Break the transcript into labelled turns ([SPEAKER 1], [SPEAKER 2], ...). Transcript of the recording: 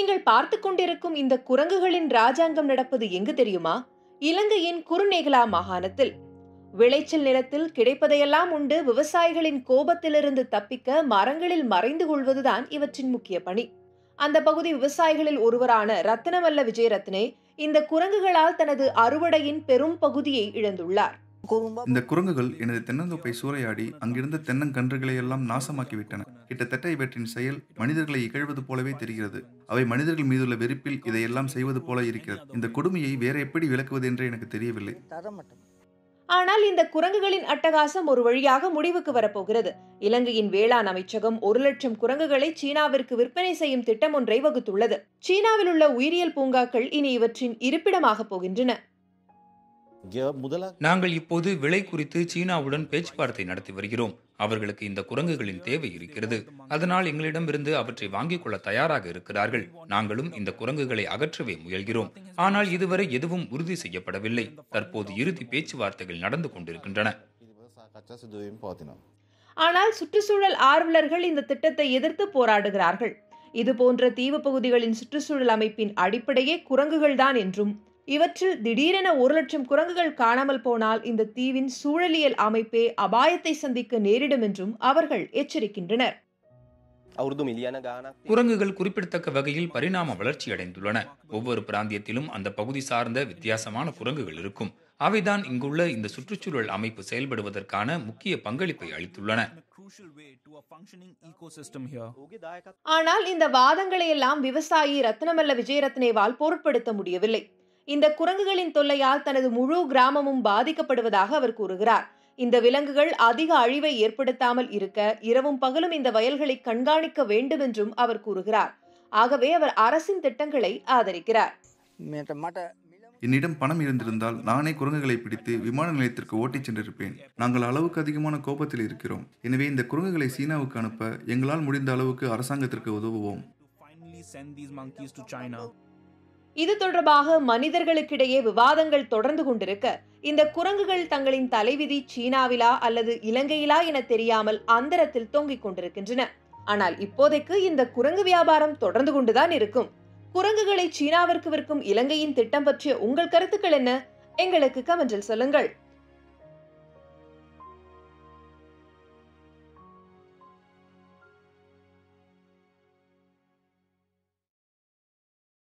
[SPEAKER 1] நீங்கள் பார்த்து கொண்டிருக்கும் இந்த குரங்குகளின் ராஜாங்கம் நடப்பது எங்கு தெரியுமா இலங்கையின் குருநேகலா மாகாணத்தில் விளைச்சல் நிலத்தில் கிடைப்பதையெல்லாம் உண்டு விவசாயிகளின் கோபத்திலிருந்து தப்பிக்க மரங்களில் மறைந்து கொள்வதுதான் இவற்றின் முக்கிய பணி அந்த பகுதி விவசாயிகளில் ஒருவரான ரத்னமல்ல விஜயரத்னே இந்த குரங்குகளால் தனது அறுவடையின் பெரும் பகுதியை இழந்துள்ளார்
[SPEAKER 2] இந்த குரங்குகள் எனது தென்னந்தோப்பை சூறையாடி அங்கிருந்த தென்னங்கன்றுகளை எல்லாம் நாசமாக்கிவிட்டன கிட்டத்தட்ட இவற்றின் செயல் மனிதர்களை இகழ்வது போலவே தெரிகிறது அவை மனிதர்கள் மீதுள்ள வெறுப்பில் இதையெல்லாம் செய்வது போல இருக்கிறது இந்த கொடுமையை வேற எப்படி விளக்குவது என்று எனக்கு தெரியவில்லை
[SPEAKER 1] ஆனால் இந்த குரங்குகளின் அட்டகாசம் ஒரு வழியாக முடிவுக்கு வரப்போகிறது இலங்கையின் வேளாண் அமைச்சகம் ஒரு லட்சம் குரங்குகளை சீனாவிற்கு விற்பனை செய்யும் திட்டம் ஒன்றை வகுத்துள்ளது சீனாவில் உள்ள உயிரியல் பூங்காக்கள் இனி இவற்றின் இருப்பிடமாக போகின்றன
[SPEAKER 3] நாங்கள் இப்போது விலை குறித்து சீனாவுடன் பேச்சுவார்த்தை நடத்தி வருகிறோம் அவர்களுக்கு இந்த குரங்குகளின் தேவை இருக்கிறது அதனால் எங்களிடமிருந்து அவற்றை வாங்கிக் கொள்ள தயாராக இருக்கிறார்கள் நாங்களும் இந்த குரங்குகளை அகற்றவே முயல்கிறோம் ஆனால் இதுவரை எதுவும் உறுதி செய்யப்படவில்லை தற்போது இறுதி பேச்சுவார்த்தைகள் நடந்து கொண்டிருக்கின்றன
[SPEAKER 1] ஆனால் சுற்றுச்சூழல் ஆர்வலர்கள் இந்த திட்டத்தை எதிர்த்து போராடுகிறார்கள் இதுபோன்ற தீவு பகுதிகளின் சுற்றுச்சூழல் அமைப்பின் அடிப்படையே குரங்குகள்தான் என்றும் இவற்றில் திடீரென ஒரு லட்சம் குரங்குகள் காணாமல் போனால் இந்த தீவின் சூழலியல் அமைப்பே அபாயத்தை சந்திக்க நேரிடும் என்றும் அவர்கள் எச்சரிக்கின்றனர்
[SPEAKER 3] குரங்குகள் குறிப்பிடத்தக்க வகையில் பரிணாம வளர்ச்சி அடைந்துள்ளன ஒவ்வொரு பிராந்தியத்திலும் அந்த பகுதி சார்ந்த வித்தியாசமான குரங்குகள் இருக்கும் அவைதான் இங்குள்ள இந்த சுற்றுச்சூழல் அமைப்பு செயல்படுவதற்கான முக்கிய பங்களிப்பை அளித்துள்ளன
[SPEAKER 1] ஆனால் இந்த வாதங்களை எல்லாம் விவசாயி ரத்னமல்ல விஜயரத்னேவால் பொருட்படுத்த முடியவில்லை இந்த குரங்குகளின் தொல்லையால் தனது முழு கிராமமும் பாதிக்கப்படுவதாக அவர் கூறுகிறார் இந்த விலங்குகள் அதிக அழிவை ஏற்படுத்தாமல் இருக்க இரவும் பகலும் இந்த வயல்களை கண்காணிக்க வேண்டும் என்றும் அவர் கூறுகிறார் ஆகவே அவர் அரசின் திட்டங்களை ஆதரிக்கிறார்
[SPEAKER 2] என்னிடம் பணம் இருந்திருந்தால் நானே குரங்குகளை பிடித்து விமான நிலையத்திற்கு ஓட்டிச் சென்றிருப்பேன் நாங்கள் அளவுக்கு அதிகமான கோபத்தில் இருக்கிறோம் எனவே இந்த குரங்குகளை சீனாவுக்கு அனுப்ப எங்களால் முடிந்த அளவுக்கு அரசாங்கத்திற்கு உதவுவோம்
[SPEAKER 1] இது தொடர்பாக மனிதர்களுக்கிடையே விவாதங்கள் தொடர்ந்து கொண்டிருக்க இந்த குரங்குகள் தங்களின் தலைவிதி சீனாவிலா அல்லது இலங்கையிலா என தெரியாமல் அந்தரத்தில் தொங்கிக் கொண்டிருக்கின்றன ஆனால் இப்போதைக்கு இந்த குரங்கு வியாபாரம் தொடர்ந்து கொண்டுதான் இருக்கும் குரங்குகளை சீனாவிற்கு விற்கும் இலங்கையின் திட்டம் பற்றிய உங்கள் கருத்துக்கள் என்ன எங்களுக்கு கமெண்டில் சொல்லுங்கள்